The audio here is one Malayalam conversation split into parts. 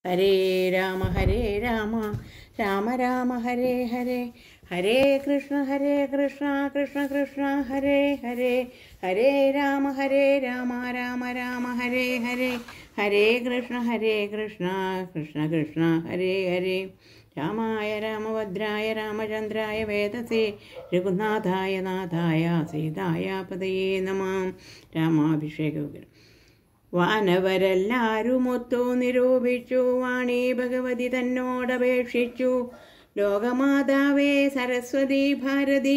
ഹരേ രാമ ഹരേ രാമ രാമ രാമ ഹരേ ഹരേ ഹരേ കൃഷ്ണ ഹരേ കൃഷ്ണ കൃഷ്ണ കൃഷ്ണ ഹരേ ഹരേ ഹരേ രാമ ഹരേ രാമ രാമ രാമ ഹരേ ഹരേ ഹരേ കൃഷ്ണ ഹരേ കൃഷ്ണ കൃഷ്ണ കൃഷ്ണ ഹരേ ഹരേ രാമായ രാമഭദ്രായ രാമചന്ദ്രായ വേദസേ രഘുനാഥായ നാഥായ സീതായ പതയേ നമാം രാമാഭിഷേക വാനവരെല്ലാരുമൊത്തു നിരൂപിച്ചു വാണി ഭഗവതി തന്നോടപേക്ഷിച്ചു ലോകമാതാവേ സരസ്വതി ഭാരതി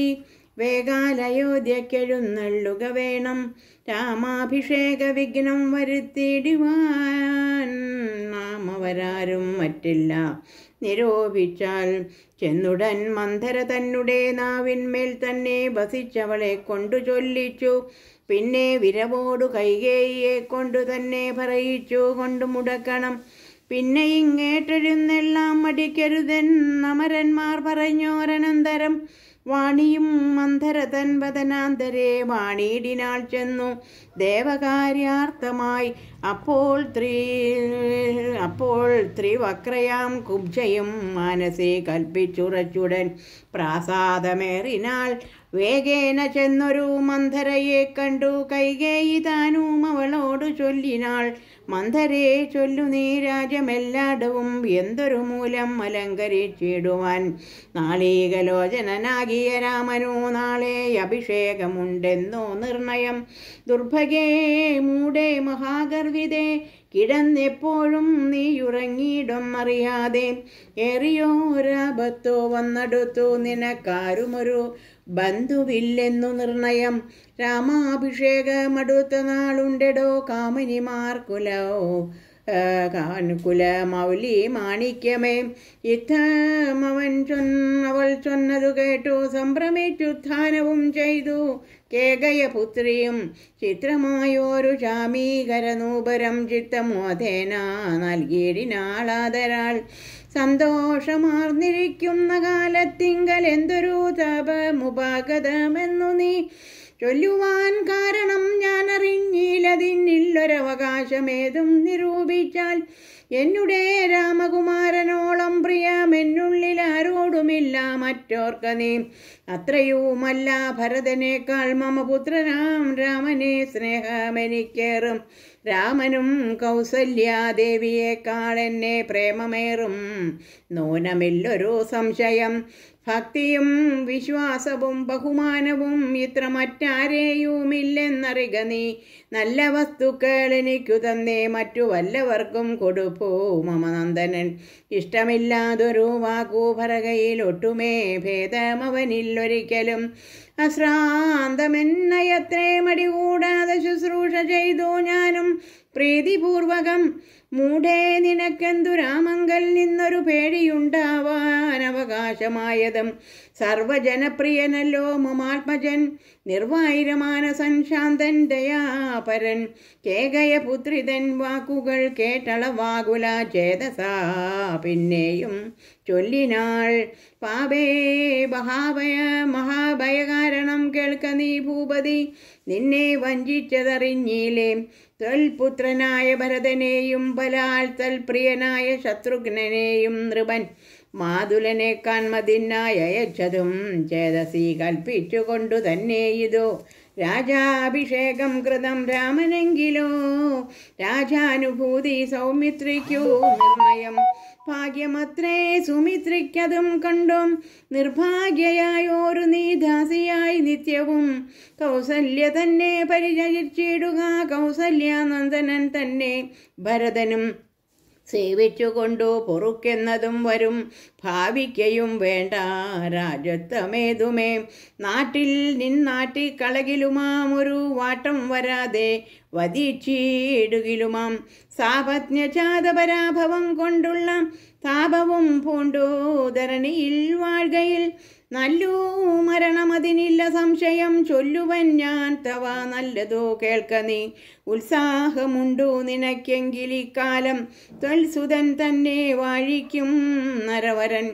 വേഗാലയോധ്യക്കെഴുന്നള്ളുക വേണം രാമാഭിഷേക വിഘ്നം വരുത്തിയിടുവാൻ നാമവരാരും മറ്റില്ല നിരോപിച്ചാൽ ചെന്നുടൻ മന്ധര തന്നുടെ നാവിന്മേൽ തന്നെ വസിച്ചവളെ കൊണ്ടു ചൊല്ലിച്ചു പിന്നെ വിരവോടു കൈകേയിയെ കൊണ്ടു തന്നെ പറയിച്ചു കൊണ്ടു മുടക്കണം പിന്നെ ഇങ്ങേട്ടെഴുന്നെല്ലാം മടിക്കരുതെൻ അമരന്മാർ പറഞ്ഞോരനന്തരം വാണിയും മന്ധര തൻ വദനാന്തരെ വാണിയിടിനാൾ ചെന്നു ദേവകാര്യാർത്ഥമായി അപ്പോൾ ത്രീ അപ്പോൾ ത്രിവക്രയാം കുബ്ജയും മാനസേ കൽപ്പിച്ചുറച്ചുടൻ പ്രാസാദമേറിനാൾ വേഗേന ചെന്നൊരു മന്ധരയെ കണ്ടു കൈകേയി താനും അവളോട് ചൊല്ലിനാൾ മന്ധരെ ചൊല്ലു നീ രാജമെല്ലാടവും എന്തൊരു മൂലം അലങ്കരിച്ചിടുവാൻ നാളീകലോചനനാകിയ രാമനു നാളെ അഭിഷേകമുണ്ടെന്നോ നിർണയം ദുർഭഗേ മൂടെ മഹാഗർവിതേ കിടന്നെപ്പോഴും നീയുറങ്ങിയിടൊന്നറിയാതെ ഏറിയോരാപത്തോ വന്നെടുത്തു നിനക്കാരുമൊരു ബന്ധുവില്ലെന്നു നിർണയം രാമാഭിഷേകമടുത്ത നാളുണ്ടെടോ കാമിനിമാർക്കുലോ കുല മൗലി മാണിക്യമേ യുദ്ധമവൻ ചൊന്നവൾ ചൊന്നതു കേട്ടു സംഭ്രമിച്ചുത്ഥാനവും ചെയ്തു കേകയപുത്രിയും ചിത്രമായോരു ചാമീകരനൂപരം ചിത്തമോധേന നൽകിയിടിനാളാതരാൾ സന്തോഷമാർന്നിരിക്കുന്ന കാലത്തിങ്കൽ എന്തൊരു തപമുപാഗതമെന്നു നീ ചൊല്ലുവാൻ കാരണം ഞാൻ അറിഞ്ഞില്ലതിനില്ലൊരവകാശമേതും നിരൂപിച്ചാൽ എന്നുടെ രാമകുമാരനോളം പ്രിയമെന്നുള്ളിൽ ആരോടുമില്ല മറ്റോർക്ക നീ അത്രയുമല്ല ഭരതനേക്കാൾ മമ പുത്രനാം രാമനെ സ്നേഹമെനിക്കേറും രാമനും കൗസല്യാദേവിയേക്കാൾ എന്നെ പ്രേമമേറും നൂനമില്ലൊരു സംശയം ഭക്തിയും വിശ്വാസവും ബഹുമാനവും ഇത്ര മറ്റാരെയുമില്ലെന്നറിക നീ നല്ല വസ്തുക്കൾ എനിക്കു തന്നേ മറ്റു വല്ലവർക്കും കൊടുപ്പൂ മമനന്ദനൻ ഇഷ്ടമില്ലാതൊരു വാക്കു പറകയിൽ ഒട്ടുമേ ഭേദമവനില്ലൊരിക്കലും അശ്രാന്തമെന്നയത്രേ മടി കൂടാതെ ശുശ്രൂഷ ചെയ്തു ഞാനും പ്രീതിപൂർവകം മൂഢേ നിനക്കെന്തു രാമങ്കൽ നിന്നൊരു പേടിയുണ്ടാവാൻ അവകാശമായതും സർവജനപ്രിയനല്ലോ മമാത്മജൻ നിർവായിരമാനസൻ ശാന്തൻ ദയാപരൻ കേകയപുത്രിതൻ വാക്കുകൾ കേട്ടളവാകുല ചേതസാ പിന്നെയും ചൊല്ലിനാൾ പാപേ മഹാഭയ മഹാഭയകാരണം കേൾക്ക നീ ഭൂപതി നിന്നെ വഞ്ചിച്ചതറിഞ്ഞില്ലേ തൊൽപുത്രനായ ഭരതനെയും ബലാൽ തൽപ്രിയനായ ശത്രുഘ്നെയും നൃപൻ മാതുലനെ കാൺമതിനായി അയച്ചതും ചേതസി കൽപ്പിച്ചുകൊണ്ടു തന്നെ ഇതോ രാജാഭിഷേകം കൃതം രാമനെങ്കിലോ രാജാനുഭൂതി സൗമിത്രിക്കു നിർണയം ഭാഗ്യമത്രേ സുമിത്രിക്കതും കണ്ടും നിർഭാഗ്യയായോരു നീ ദാസിയായി നിത്യവും കൗസല്യ തന്നെ പരിചയിച്ചിടുക കൗസല്യാനന്ദനൻ തന്നെ ഭരതനും സേവിച്ചുകൊണ്ടു പൊറുക്കെന്നതും വരും ഭാവിക്കയും വേണ്ട രാജത്വമേതുമേ നാട്ടിൽ നിന്നാട്ടി കളകിലുമാം ഒരു വാട്ടം വരാതെ വധിച്ചിടുകിലുമാം സാപജ്ഞജാതപരാഭവം കൊണ്ടുള്ള താപവും പൂണ്ടു ധരണിയിൽ വാഴ്കയിൽ നല്ലൂ മരണമതിനില്ല സംശയം ചൊല്ലുവൻ ഞാൻ തവ നല്ലതോ കേൾക്ക നീ ഉത്സാഹമുണ്ടു നിനക്കെങ്കിലിക്കാലം ത്വൽസുതൻ തന്നെ വാഴിക്കും നരവരൻ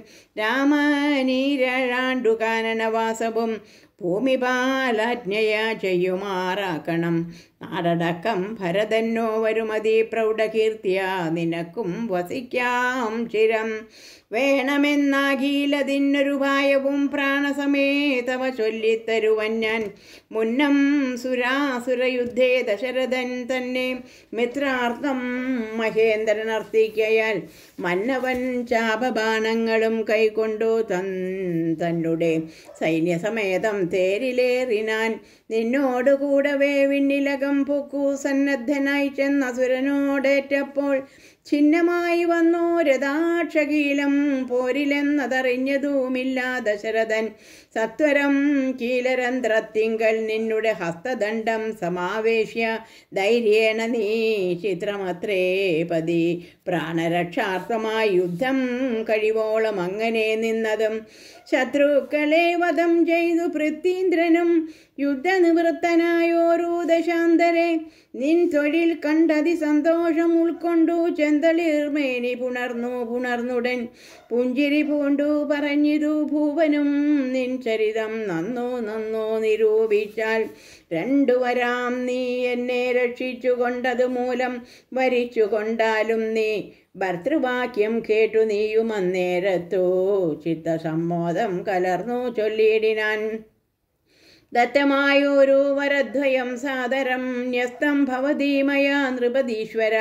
രാമനീരാണ്ടു കാനനവാസവും ഭൂമിപാലാജ്ഞയ ചെയ്യുമാറാക്കണം നാടടക്കം ഭരതന്നോ വരുമതി പ്രൗഢകീർത്തിയ നിനക്കും വസിക്കാം ചിരം വേണമെന്നാകീലതിന്നൊരു ഭയവും പ്രാണസമേതവ ചൊല്ലിത്തരുവൻ ഞാൻ മുന്നം സുരാസുരയുദ്ധേ ദശരഥൻ തന്നെ മിത്രാർത്ഥം മഹേന്ദ്രൻ അർത്ഥിക്കയാൽ മന്നവൻ ചാപബാണങ്ങളും കൈക്കൊണ്ടു തൻ തന്നെ സൈന്യസമേതം തേരിലേറിനാൻ നിന്നോട് കൂടവേ വിണ്ണിലകം പൊക്കു സന്നദ്ധനായി ചെന്ന സുരനോടേറ്റപ്പോൾ ഛിന്നമായി വന്നു രഥാക്ഷകീലം പോരിലെന്നതറിഞ്ഞതുമില്ല ദശരഥൻ സത്വരം കീലരന്ധ്രത്തിങ്കൽ നിന്നുടെ ഹസ്തദണ്ഡം സമാവേശ്യ ധൈര്യേണ നീ ചിത്രമത്രേ പതി പ്രാണരക്ഷാർത്ഥമായി യുദ്ധം കഴിവോളം അങ്ങനെ നിന്നതും ശത്രുക്കളെ വധം ചെയ്തു പൃഥ്വീന്ദ്രനും യുദ്ധനിവൃത്തനായോരൂ ദശാന്തരെ നിൻ തൊഴിൽ കണ്ടതി സന്തോഷം ഉൾക്കൊണ്ടു ചെന്തളിർമേനി പുണർന്നു പുണർന്നുടൻ പുഞ്ചിരി പൂണ്ടു പറഞ്ഞിതു ഭൂവനും നിൻ ചരിതം നന്നോ നന്നോ നിരൂപിച്ചാൽ രണ്ടു വരാം നീ എന്നെ രക്ഷിച്ചു കൊണ്ടതു മൂലം വരിച്ചു കൊണ്ടാലും നീ ഭർത്തൃവാക്യം കേട്ടു നീയും അന്നേരത്തോ ചിത്തസമ്മോദം കലർന്നു ചൊല്ലിയിടിനാൻ ദത്തമായൊരു വരദ്വയം സാദരം ന്യസ്തം ഭവതീമയ നൃപതീശ്വര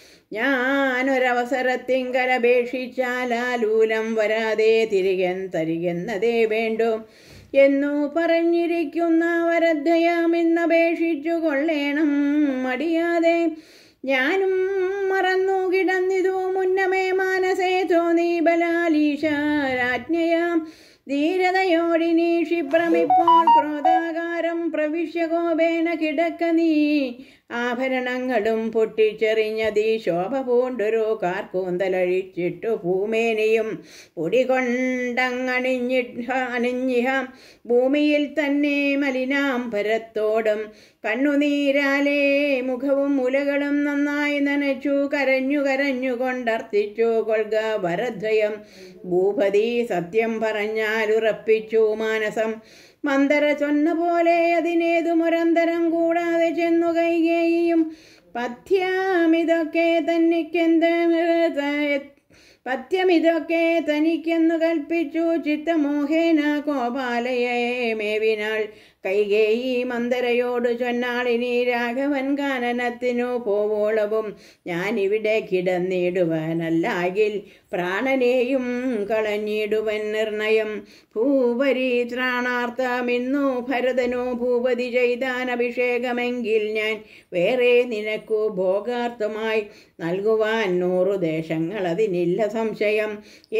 ഞാനൊരവസരത്തിങ്കലപേക്ഷിച്ചാലാലൂലം വരാതെ തിരികൻ തരികെന്നതേ വേണ്ടു എന്നു പറഞ്ഞിരിക്കുന്ന വരദ്വയാമിന്നപേക്ഷിച്ചു കൊള്ളേണം മടിയാതെ ഞാനും മറന്നു കിടന്നിതു മുന്നമേ മാനസേ തോന്നി ബലാലീശ രാജ്ഞയാം ധീരതയോടിനി ക്ഷിപ്രമിപ്പോൾ ക്രോധാകാരം പ്രവിശ്യ കോപേന കിടക്ക നീ ആഭരണങ്ങളും പൊട്ടിച്ചെറിഞ്ഞതീ ശോഭ പൂണ്ടൊരു കാർക്കൂന്തലഴിച്ചിട്ടു ഭൂമേനിയും പൊടികൊണ്ടങ്ങണിഞ്ഞിഹ അണിഞ്ഞിഹ ഭൂമിയിൽ തന്നെ മലിനാംബരത്തോടും കണ്ണുനീരാലേ മുഖവും മുലകളും നന്നായി നനച്ചു കരഞ്ഞു കരഞ്ഞു കൊണ്ടർത്ഥിച്ചു കൊൽക വരദ്വയം ഭൂപതി സത്യം പറഞ്ഞാലുറപ്പിച്ചു മാനസം മന്ദര ചൊന്ന പോലെ അതിനേതുമൊരന്തരം കൂടാതെ ചെന്നു കൈകേയും പഥ്യമിതൊക്കെ തന്നിക്കെന്ത് പഥ്യമിതൊക്കെ തനിക്കെന്നു കൽപ്പിച്ചു ചിത്തമോഹേന കോപാലയെ മേവിനാൾ കൈകേയി മന്ദരയോട് ചൊന്നാളിനി രാഘവൻ കാനനത്തിനു പോവോളവും ഞാനിവിടെ കിടന്നിടുവാനല്ലാകിൽ പ്രാണനെയും കളഞ്ഞിടുവൻ നിർണയം ഭൂപരി ത്രാണാർത്ഥമിന്നു ഭരതനോ ഭൂപതി ചെയ്താൻ അഭിഷേകമെങ്കിൽ ഞാൻ വേറെ നിനക്കു ഭോഗാർത്ഥമായി നൽകുവാൻ നൂറു ദേശങ്ങൾ അതിനില്ല സംശയം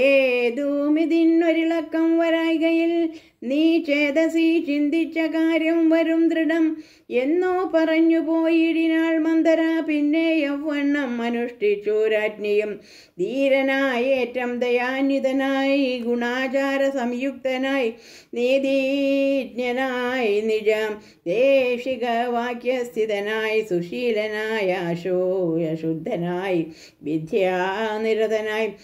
ഏതുമിതിന്നൊരിളക്കം വരായികയിൽ നീ ചേതസി ചിന്തിച്ച കാര്യം വരും ദൃഢം എന്നോ പറഞ്ഞു പോയിടിനാൾ മന്ദര പിന്നെ യൗവണ്ണം അനുഷ്ഠിച്ചു രാജ്ഞിയും ധീരനായേറ്റം ദയാന്വിതനായി ഗുണാചാര സംയുക്തനായി നീതിജ്ഞനായി നിജം ദേശിക വാക്യസ്ഥിതനായി സുശീലനായ അശൂയശുദ്ധനായി വിദ്യാനിരതനായി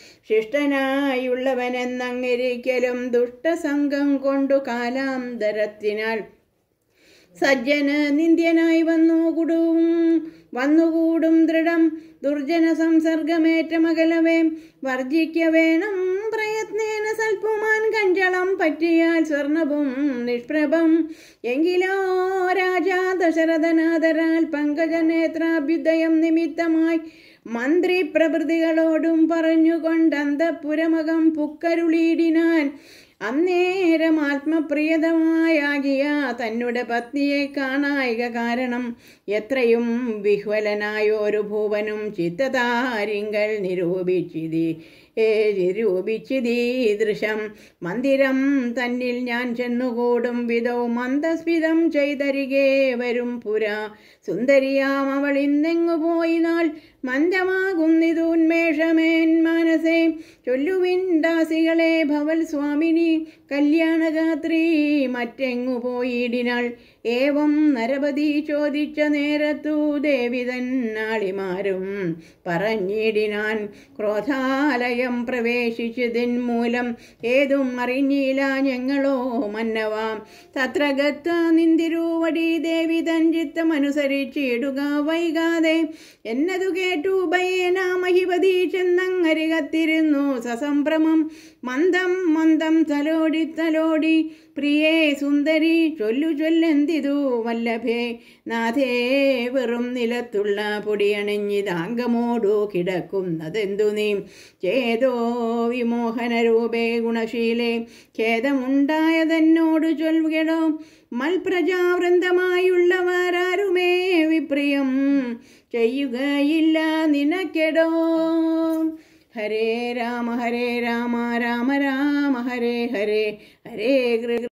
ശിഷ്ടനായുള്ളവനെന്നങ്ങിരിക്കലും ദുഷ്ടസംഘം കൊണ്ടു കാലാന്തരത്തിനാൽ സജ്ജന നിന്ദ്യനായി വന്നു കൂടും വന്നുകൂടും ദൃഢം ദുർജന സംസർഗമേറ്റമകലവേ വർജിക്ക വേണം പ്രയത്നേന സൽപ്പുമാൻ കഞ്ചളം പറ്റിയാൽ സ്വർണവും നിഷ്പ്രഭം എങ്കിലോ രാജാ ദശരഥനാദരാൽ പങ്കജനേത്രാഭ്യുദയം നിമിത്തമായി മന്ത്രി പ്രഭൃതികളോടും പറഞ്ഞുകൊണ്ട് അന്തപുരമകം പുക്കരുളിയിടിനാൻ അന്നേരം ആത്മപ്രിയതമായാകിയ തന്നുടെ പത്നിയെ കാണായിക കാരണം എത്രയും വിഹ്വലനായൊരു ഭൂവനും ചിത്തതാരിങ്കൽ നിരൂപിച്ചിതി ഏ നിരൂപിച്ചിതീ ദൃശം മന്ദിരം തന്നിൽ ഞാൻ ചെന്നുകൂടും വിധൗ മന്ദസ്മിതം ചെയ്തരികെ വരും പുര സുന്ദരിയാം അവൾ ഇന്നെങ്ങു പോയി നാൾ മന്ദമാകുന്നിതുന്മേഷമേൻ മനസേ ചൊല്ലുവിൻ ദാസികളെ ഭവൽ സ്വാമിനി കല്യാണരാത്രി മറ്റെങ്ങു പോയിടിനാൾ ഏവം നരപതി ചോദിച്ച നേരത്തു ദേവി തന്നാളിമാരും പറഞ്ഞിടിനാൻ ക്രോധാലയം പ്രവേശിച്ചതിൻ മൂലം ഏതും അറിഞ്ഞില്ല ഞങ്ങളോ മന്നവാം തത്ര ഗത്ത നിന്തിരുവടി ദേവി തൻ ചിത്തമനുസരിച്ചിടുക വൈകാതെ എന്നതു കേട്ടു ഭയേന മഹിപതി ചെന്നങ്ങരികത്തിരുന്നു സസംഭ്രമം മന്ദം മന്ദം തലോടി തലോടി പ്രിയേ സുന്ദരി ചൊല്ലു ചൊല്ലെന്തിതു വല്ലഭേ നാഥേ വെറും നിലത്തുള്ള പൊടിയണിഞ്ഞിതാങ്കമോടു കിടക്കുന്നതെന്തു നീ ചേതോ വിമോഹനരൂപേ ഗുണശീലേ ഖേദമുണ്ടായതെന്നോട് ചൊൽകടോ മൽപ്രജാവൃന്ദമായുള്ളവരാരുമേ വിപ്രിയം ചെയ്യുകയില്ല നിനക്കെടോ ഹരേ രാമ ഹരേ രാമ രാമ രാമ ഹരേ ഹരേ ഹരേ കൃ